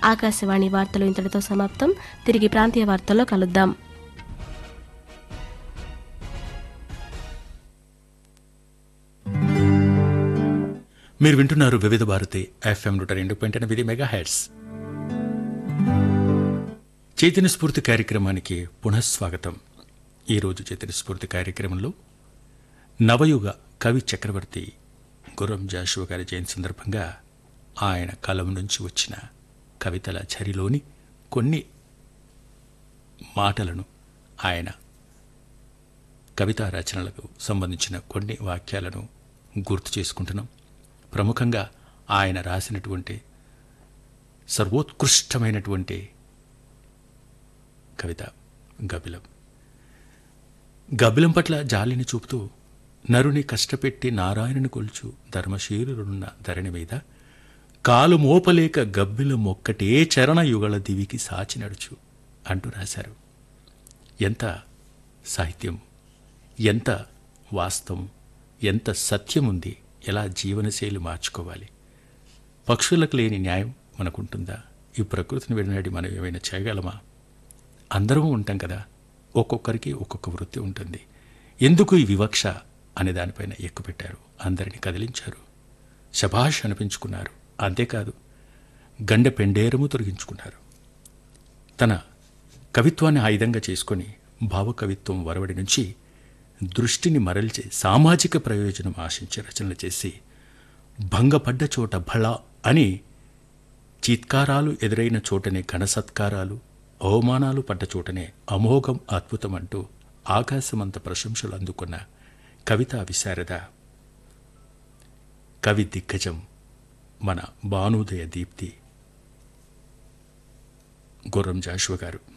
ఆకాశవాణి వార్తలు ఇంతటితో సమాప్తం తిరిగి ప్రాంతీయ వార్తల్లో కలుద్దాం మీరు వింటున్నారు వివిధ భారతి ఎఫ్ఎం నూట రెండు పాయింట్ ఎనిమిది మెగా హెడ్స్ చైతన్య స్ఫూర్తి కార్యక్రమానికి పునఃస్వాగతం ఈరోజు చైతన్య స్ఫూర్తి కార్యక్రమంలో నవయుగ కవి చక్రవర్తి గుర్రం జాషువ గారి జయంతి సందర్భంగా ఆయన కలం నుంచి వచ్చిన కవితల చరిలోని కొన్ని మాటలను ఆయన కవితా రచనలకు సంబంధించిన కొన్ని వాక్యాలను గుర్తు చేసుకుంటున్నాం ప్రముఖంగా ఆయన రాసినటువంటి సర్వోత్కృష్టమైనటువంటి కవిత గబిలం గబిలం పట్ల జాలిని చూపుతూ నరుని కష్టపెట్టి నారాయణుని కొల్చు ధర్మశీరుడున్న ధరణి మీద కాలు మోపలేక గబ్బిలం ఒక్కటే చరణ యుగల దివికి సాచి నడుచు అంటూ రాశారు ఎంత సాహిత్యం ఎంత వాస్తవం ఎంత సత్యం ఉంది ఎలా జీవనశైలి మార్చుకోవాలి పక్షులకు లేని న్యాయం మనకుంటుందా ఈ ప్రకృతిని విడనాడి మనం ఏమైనా చేయగలమా అందరం ఉంటాం కదా ఒక్కొక్కరికి ఒక్కొక్క వృత్తి ఉంటుంది ఎందుకు ఈ వివక్ష అనే దానిపైన ఎక్కుపెట్టారు అందరిని కదిలించారు శభాష్ అనిపించుకున్నారు అంతేకాదు గండె పెండేరము తొలగించుకున్నారు తన కవిత్వాన్ని ఆయుధంగా చేసుకొని భావకవిత్వం వరవడి నుంచి దృష్టిని మరల్చి సామాజిక ప్రయోజనం ఆశించి రచనలు చేసి భంగపడ్డ చోట భళ అని చీత్కారాలు ఎదురైన చోటనే ఘనసత్కారాలు అవమానాలు పడ్డ చోటనే అమోఘం అద్భుతం అంటూ ఆకాశమంత ప్రశంసలు అందుకున్న కవితా విశారద కవి దిగ్గజం మన భానుదయ దీప్తి గుర్రం జాషువ గారు